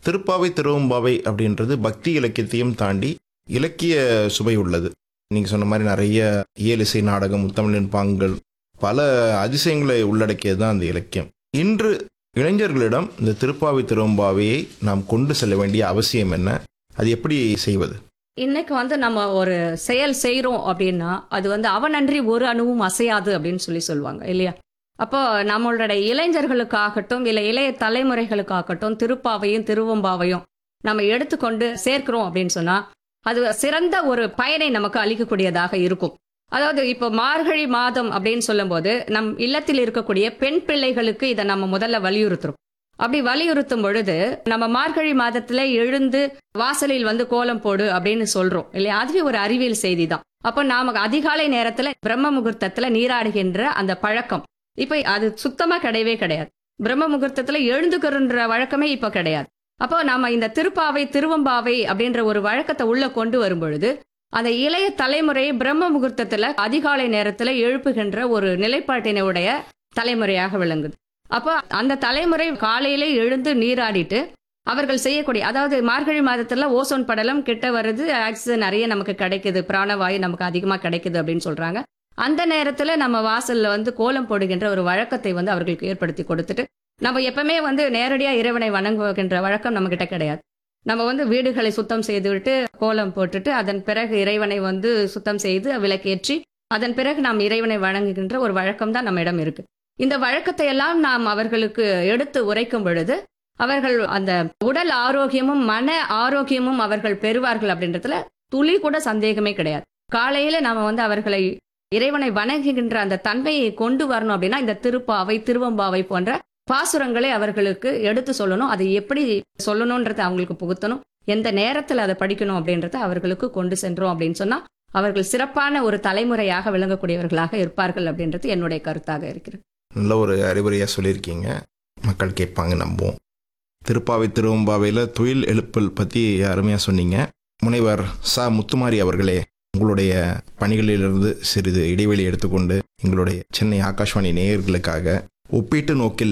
திருப்பாவை திருவம்பாவை அப்படின்றது பக்தி இலக்கியத்தையும் தாண்டி இலக்கிய சுவை உள்ளது நீங்கள் சொன்ன மாதிரி நிறைய இயலிசை நாடகம் முத்தமிழின் பாங்கள் பல அதிசயங்களை உள்ளடக்கியது தான் அந்த இலக்கியம் இன்று இளைஞர்களிடம் இந்த திருப்பாவை திருவம்பாவையை நாம் கொண்டு செல்ல வேண்டிய அவசியம் என்ன அது எப்படி செய்வது இன்னைக்கு வந்து நம்ம ஒரு செயல் செய்றோம் அப்படின்னா அது வந்து அவனன்றி ஒரு அணுவும் அசையாது அப்படின்னு சொல்லி சொல்லுவாங்க இல்லையா அப்போ நம்மளுடைய இளைஞர்களுக்காகட்டும் இல்லை இளைய தலைமுறைகளுக்காகட்டும் திருப்பாவையும் திருவம்பாவையும் நம்ம எடுத்துக்கொண்டு சேர்க்கிறோம் அப்படின்னு சொன்னா அது சிறந்த ஒரு பயனை நமக்கு அளிக்கக்கூடியதாக இருக்கும் அதாவது இப்போ மார்கழி மாதம் அப்படின்னு சொல்லும்போது நம் இல்லத்தில் இருக்கக்கூடிய பெண் பிள்ளைகளுக்கு இதை நம்ம முதல்ல வலியுறுத்துறோம் அப்படி வலியுறுத்தும் பொழுது நம்ம மார்கழி மாதத்துல எழுந்து வாசலில் வந்து கோலம் போடு அப்படின்னு சொல்றோம் இல்லையா அதுவே ஒரு அறிவியல் செய்தி தான் அப்போ நாம அதிகாலை நேரத்துல பிரம்ம முகூர்த்தத்துல நீராடுகின்ற அந்த பழக்கம் இப்ப அது சுத்தமா கிடையவே கிடையாது பிரம்ம முகூர்த்தத்துல எழுந்துக்கிறன்ற வழக்கமே இப்ப கிடையாது அப்போ நாம இந்த திருப்பாவை திருவம்பாவை அப்படின்ற ஒரு வழக்கத்தை உள்ள கொண்டு வரும் பொழுது அந்த இளைய தலைமுறை பிரம்ம முகூர்த்தத்துல அதிகாலை நேரத்துல எழுப்புகின்ற ஒரு நிலைப்பாட்டினுடைய தலைமுறையாக விளங்குது அப்போ அந்த தலைமுறை காலையிலே எழுந்து நீராடிட்டு அவர்கள் செய்யக்கூடிய அதாவது மார்கழி மாதத்துல ஓசோன் படலம் கிட்ட வருது ஆக்சிஜன் நிறைய நமக்கு கிடைக்குது பிராணவாயு நமக்கு அதிகமா கிடைக்குது அப்படின்னு சொல்றாங்க அந்த நேரத்துல நம்ம வாசல்ல வந்து கோலம் போடுகின்ற ஒரு வழக்கத்தை வந்து அவர்களுக்கு ஏற்படுத்தி கொடுத்துட்டு நம்ம எப்பவுமே வந்து நேரடியா இறைவனை வணங்குகின்ற வழக்கம் நம்ம கிட்ட கிடையாது நம்ம வந்து வீடுகளை சுத்தம் செய்துவிட்டு கோலம் போட்டுட்டு அதன் பிறகு இறைவனை வந்து சுத்தம் செய்து விளக்கேற்றி அதன் பிறகு நாம் இறைவனை வணங்குகின்ற ஒரு வழக்கம் தான் நம்மிடம் இருக்கு இந்த வழக்கத்தை எல்லாம் நாம் அவர்களுக்கு எடுத்து உரைக்கும் பொழுது அவர்கள் அந்த உடல் ஆரோக்கியமும் மன ஆரோக்கியமும் அவர்கள் பெறுவார்கள் அப்படின்றதுல துளி கூட சந்தேகமே கிடையாது காலையில நாம வந்து அவர்களை இறைவனை வணங்குகின்ற அந்த தன்மையை கொண்டு வரணும் அப்படின்னா இந்த திருப்பாவை திருவம்பாவை போன்ற பாசுரங்களை அவர்களுக்கு எடுத்து சொல்லணும் அதை எப்படி சொல்லணும்ன்றதை அவங்களுக்கு புகுத்தணும் எந்த நேரத்தில் அதை படிக்கணும் அப்படின்றத அவர்களுக்கு கொண்டு சென்றோம் அப்படின்னு சொன்னா அவர்கள் சிறப்பான ஒரு தலைமுறையாக விளங்கக்கூடியவர்களாக இருப்பார்கள் அப்படின்றது என்னுடைய கருத்தாக இருக்கிறது நல்ல ஒரு அறிவுரையாக சொல்லியிருக்கீங்க மக்கள் கேட்பாங்க நம்புவோம் திருப்பாவை திருவம்பாவையில் துயில் எழுப்பல் பற்றி அருமையாக சொன்னீங்க முனைவர் ச முத்துமாரி அவர்களே உங்களுடைய பணிகளிலிருந்து சிறிது இடைவெளி எடுத்துக்கொண்டு எங்களுடைய சென்னை ஆகாஷ்வாணி நேயர்களுக்காக ஒப்பீட்டு நோக்கில்